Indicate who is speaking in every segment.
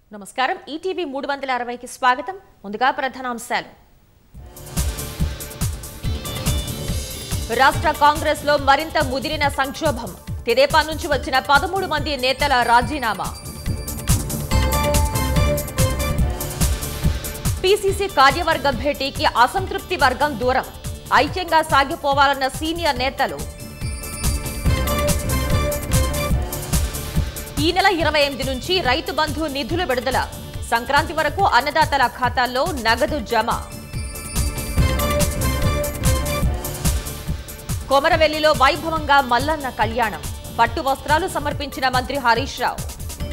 Speaker 1: నమస్కారం ఈటీవీ మూడు వందల అరవైకి స్వాగతం ముందుగా ప్రధానాంశాలు రాష్ట్ర కాంగ్రెస్ లో మరింత ముదిరిన సంక్షోభం తెదేపా నుంచి వచ్చిన పదమూడు మంది నేతల రాజీనామా పీసీసీ కార్యవర్గ భేటీకి అసంతృప్తి వర్గం దూరం ఐక్యంగా సాగిపోవాలన్న సీనియర్ నేతలు ఈ నెల ఇరవై ఎనిమిది నుంచి రైతు బంధు నిధులు విడుదల సంక్రాంతి వరకు అన్నదాతల ఖాతాల్లో నగదు జమ కొమరవెల్లిలో వైభవంగా మల్లన్న కళ్యాణం పట్టు వస్త్రాలు సమర్పించిన మంత్రి హరీష్ రావు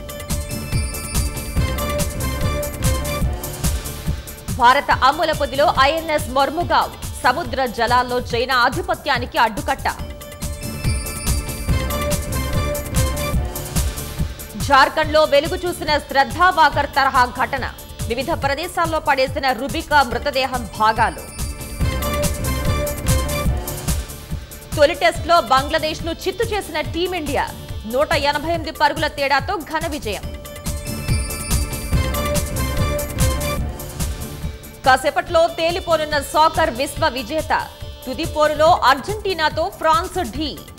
Speaker 1: భారత అమ్ముల పొదిలో ఐఎన్ఎస్ మొర్ముగావ్ సముద్ర జలాల్లో చైనా ఆధిపత్యానికి అడ్డుకట్ట జార్ఖండ్ లో వెలుగు చూసిన శ్రద్ధా వాకర్ తరహా ఘటన వివిధ ప్రదేశాల్లో పడేసిన రుబికా మృతదేహం భాగాలు తొలి టెస్ట్ లో బంగ్లాదేశ్ ను చిత్తు చేసిన టీమిండియా నూట ఎనభై ఎనిమిది పరుగుల తేడాతో ఘన విజయం కాసేపట్లో తేలిపోనున్న సాకర్ విశ్వ విజేత తుది పోరులో అర్జెంటీనాతో ఫ్రాన్స్ ఢీ